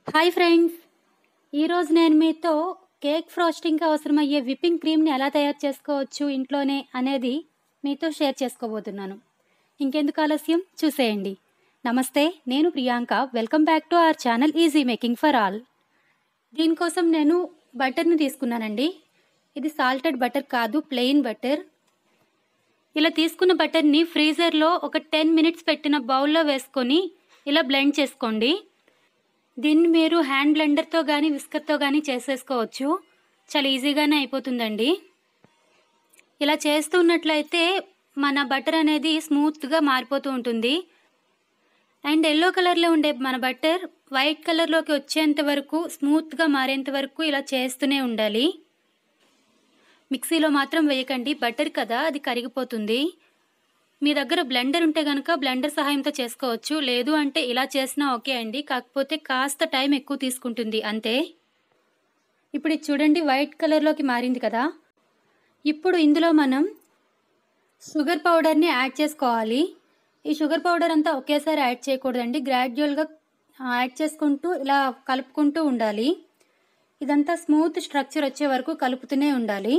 hi friends ఈరోజు నేను మీతో కేక్ ఫ్రోస్టింగ్కి అవసరమయ్యే విప్పింగ్ క్రీమ్ని ఎలా తయారు చేసుకోవచ్చు ఇంట్లోనే అనేది మీతో షేర్ చేసుకోబోతున్నాను ఇంకెందుకు ఆలస్యం చూసేయండి నమస్తే నేను Priyanka welcome back to our channel easy making for all దీనికోసం నేను బటర్ని తీసుకున్నానండి ఇది సాల్టెడ్ బటర్ కాదు ప్లెయిన్ బటర్ ఇలా తీసుకున్న బటర్ని ఫ్రీజర్లో ఒక టెన్ మినిట్స్ పెట్టిన బౌల్లో వేసుకొని ఇలా బ్లెండ్ చేసుకోండి దీన్ని మీరు హ్యాండ్ బ్లెండర్తో కానీ విస్కర్తో కానీ చేసేసుకోవచ్చు చాలా ఈజీగానే అయిపోతుందండి ఇలా చేస్తున్నట్లయితే మన బటర్ అనేది స్మూత్గా మారిపోతూ ఉంటుంది అండ్ ఎల్లో కలర్లో ఉండే మన బటర్ వైట్ కలర్లోకి వచ్చేంత వరకు స్మూత్గా మారేంత వరకు ఇలా చేస్తూనే ఉండాలి మిక్సీలో మాత్రం వేయకండి బటర్ కదా అది కరిగిపోతుంది మీ దగ్గర బ్లెండర్ ఉంటే కనుక బ్లెండర్ సహాయంతో చేసుకోవచ్చు లేదు అంటే ఇలా చేసినా ఓకే అండి కాకపోతే కాస్త టైం ఎక్కువ తీసుకుంటుంది అంతే ఇప్పుడు ఇది చూడండి వైట్ కలర్లోకి మారింది కదా ఇప్పుడు ఇందులో మనం షుగర్ పౌడర్ని యాడ్ చేసుకోవాలి ఈ షుగర్ పౌడర్ అంతా ఒకేసారి యాడ్ చేయకూడదండి గ్రాడ్యువల్గా యాడ్ చేసుకుంటూ ఇలా కలుపుకుంటూ ఉండాలి ఇదంతా స్మూత్ స్ట్రక్చర్ వచ్చే వరకు కలుపుతూనే ఉండాలి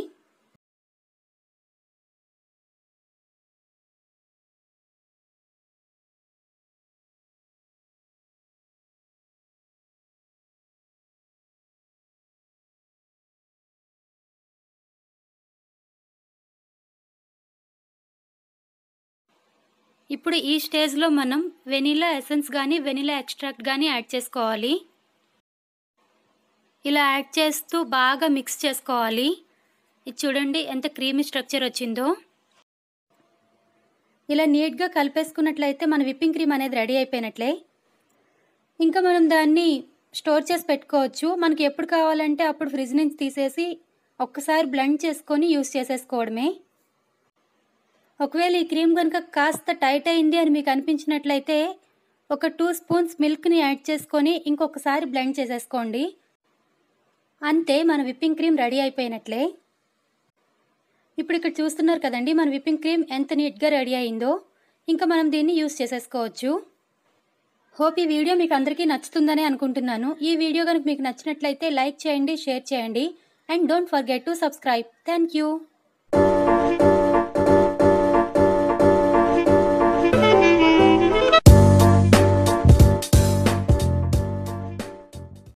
ఇప్పుడు ఈ స్టేజ్లో మనం వెనిలా ఎసెన్స్ కానీ వెనిలా ఎక్స్ట్రాక్ట్ కానీ యాడ్ చేసుకోవాలి ఇలా యాడ్ చేస్తూ బాగా మిక్స్ చేసుకోవాలి ఇది చూడండి ఎంత క్రీమీ స్ట్రక్చర్ వచ్చిందో ఇలా నీట్గా కలిపేసుకున్నట్లయితే మన విప్పింగ్ క్రీమ్ అనేది రెడీ అయిపోయినట్లే ఇంకా మనం దాన్ని స్టోర్ చేసి పెట్టుకోవచ్చు మనకి ఎప్పుడు కావాలంటే అప్పుడు ఫ్రిడ్జ్ నుంచి తీసేసి ఒక్కసారి బ్లెండ్ చేసుకొని యూస్ చేసేసుకోవడమే ఒకవేళ ఈ క్రీమ్ కనుక కాస్త టైట్ అయింది అని మీకు అనిపించినట్లయితే ఒక టూ స్పూన్స్ మిల్క్ని యాడ్ చేసుకొని ఇంకొకసారి బ్లెండ్ చేసేసుకోండి అంతే మన విప్పింగ్ క్రీమ్ రెడీ అయిపోయినట్లే ఇప్పుడు ఇక్కడ చూస్తున్నారు కదండి మన విప్పింగ్ క్రీమ్ ఎంత నీట్గా రెడీ అయిందో ఇంకా మనం దీన్ని యూస్ చేసేసుకోవచ్చు హోప్ ఈ వీడియో మీకు అందరికీ నచ్చుతుందని అనుకుంటున్నాను ఈ వీడియో కనుక మీకు నచ్చినట్లయితే లైక్ చేయండి షేర్ చేయండి and don't forget to subscribe thank you